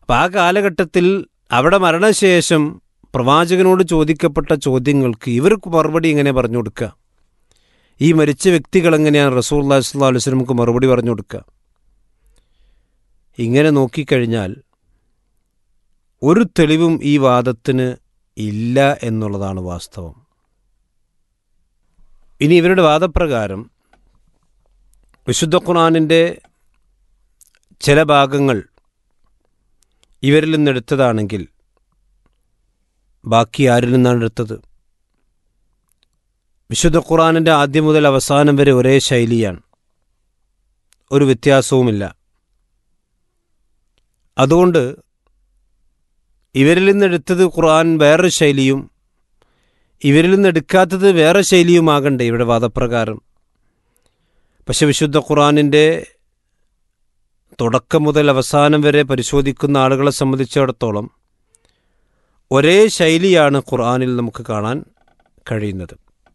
അപ്പം ആ കാലഘട്ടത്തിൽ അവിടെ മരണശേഷം പ്രവാചകനോട് ചോദിക്കപ്പെട്ട ചോദ്യങ്ങൾക്ക് ഇവർക്ക് മറുപടി എങ്ങനെ പറഞ്ഞു കൊടുക്കുക ഈ മരിച്ച വ്യക്തികൾ എങ്ങനെയാണ് റസൂൽ അള്ളാഹി സ്വല്ലാ അലൈഹി സ്വലമുക്ക് മറുപടി പറഞ്ഞു കൊടുക്കുക ഇങ്ങനെ നോക്കിക്കഴിഞ്ഞാൽ ഒരു തെളിവും ഈ വാദത്തിന് ഇല്ല എന്നുള്ളതാണ് വാസ്തവം ഇനി ഇവരുടെ വാദപ്രകാരം വിശുദ്ധ ഖുർആാനിൻ്റെ ചില ഭാഗങ്ങൾ ഇവരിൽ നിന്നെടുത്തതാണെങ്കിൽ ബാക്കി ആരിൽ നിന്നാണ് എടുത്തത് വിശുദ്ധ ഖുർആാനിൻ്റെ ആദ്യം മുതൽ അവസാനം വരെ ഒരേ ശൈലിയാണ് ഒരു വ്യത്യാസവുമില്ല അതുകൊണ്ട് ഇവരിൽ നിന്നെടുത്തത് ഖുർആൻ വേറൊരു ശൈലിയും ഇവരിൽ നിന്ന് എടുക്കാത്തത് വേറെ ശൈലിയുമാകണ്ടേ ഇവിടെ വാദപ്രകാരം പക്ഷെ വിശുദ്ധ ഖുർആാനിൻ്റെ തുടക്കം മുതൽ അവസാനം വരെ പരിശോധിക്കുന്ന ആളുകളെ സംബന്ധിച്ചിടത്തോളം ഒരേ ശൈലിയാണ് ഖുർആാനിൽ നമുക്ക് കാണാൻ കഴിയുന്നത്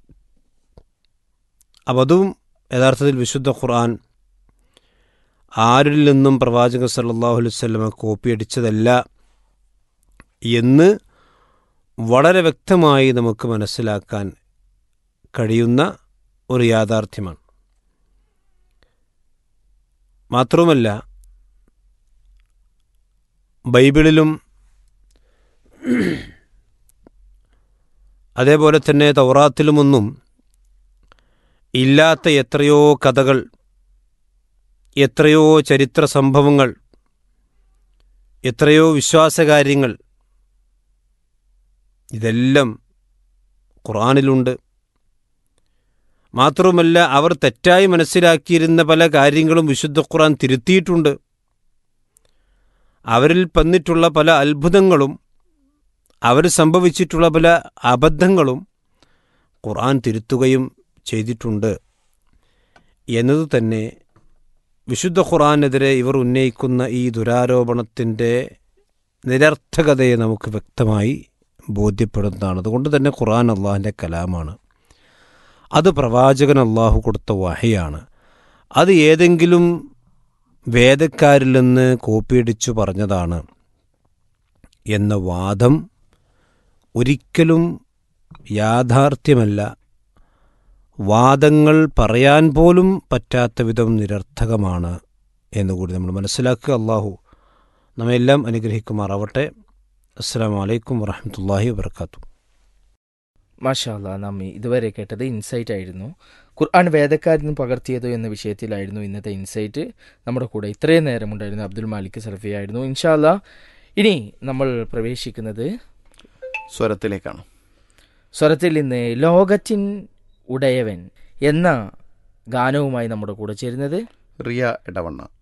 അപ്പം അതും യഥാർത്ഥത്തിൽ വിശുദ്ധ ഖുർആൻ ആരിൽ നിന്നും പ്രവാചകൻ സല്ലല്ലാഹു അലൈഹി വസല്ലമ കോപ്പി അടിച്ചതല്ല എന്ന് വളരെ വ്യക്തമായി നമുക്ക് മനസ്സിലാക്കാൻ കഴിയുന്ന ഒരു യാഥാർത്ഥ്യമാണ് മാത്രവുമല്ല ബൈബിളിലും അതേപോലെ തന്നെ തൗറാത്തിലുമൊന്നും ഇല്ലാത്ത എത്രയോ കഥകൾ എത്രയോ ചരിത്ര സംഭവങ്ങൾ എത്രയോ വിശ്വാസകാര്യങ്ങൾ ഇതെല്ലാം ഖുറാനിലുണ്ട് മാത്രവുമല്ല അവർ തെറ്റായി മനസ്സിലാക്കിയിരുന്ന പല കാര്യങ്ങളും വിശുദ്ധ ഖുറാൻ തിരുത്തിയിട്ടുണ്ട് അവരിൽ വന്നിട്ടുള്ള പല അത്ഭുതങ്ങളും അവർ സംഭവിച്ചിട്ടുള്ള പല അബദ്ധങ്ങളും ഖുർആൻ തിരുത്തുകയും ചെയ്തിട്ടുണ്ട് എന്നത് തന്നെ വിശുദ്ധ ഖുർആനെതിരെ ഇവർ ഉന്നയിക്കുന്ന ഈ ദുരാരോപണത്തിൻ്റെ നിരർത്ഥകതയെ നമുക്ക് വ്യക്തമായി ബോധ്യപ്പെടുന്നതാണ് അതുകൊണ്ട് തന്നെ ഖുർആൻ അള്ളാഹിൻ്റെ കലാമാണ് അത് പ്രവാചകൻ അള്ളാഹു കൊടുത്ത വഹയാണ് അത് ഏതെങ്കിലും വേദക്കാരിൽ നിന്ന് കോപ്പിയടിച്ചു പറഞ്ഞതാണ് എന്ന വാദം ഒരിക്കലും യാഥാർത്ഥ്യമല്ല വാദങ്ങൾ പറയാൻ പോലും പറ്റാത്ത വിധം നിരർത്ഥകമാണ് എന്നുകൂടി നമ്മൾ മനസ്സിലാക്കുക അള്ളാഹു നമ്മെല്ലാം അനുഗ്രഹിക്കുമാറാവട്ടെ അസ്സാം വലൈക്കും വറഹമത്തല്ലാഹി വാത്തു മാഷാല്ല നാം ഇതുവരെ കേട്ടത് ഇൻസൈറ്റ് ആയിരുന്നു ഖുർആൻ വേദക്കാരിൽ നിന്ന് പകർത്തിയതോ എന്ന വിഷയത്തിലായിരുന്നു ഇന്നത്തെ ഇൻസൈറ്റ് നമ്മുടെ കൂടെ ഇത്രയും നേരം ഉണ്ടായിരുന്ന അബ്ദുൽ മാലിക് സൽഫി ആയിരുന്നു ഇൻഷാല്ല ഇനി നമ്മൾ പ്രവേശിക്കുന്നത് സ്വരത്തിലേക്കാണ് സ്വരത്തിൽ നിന്ന് ലോകത്തിൻ ഉടയവൻ എന്ന ഗാനവുമായി നമ്മുടെ കൂടെ ചേരുന്നത് റിയ ഇടവണ്ണ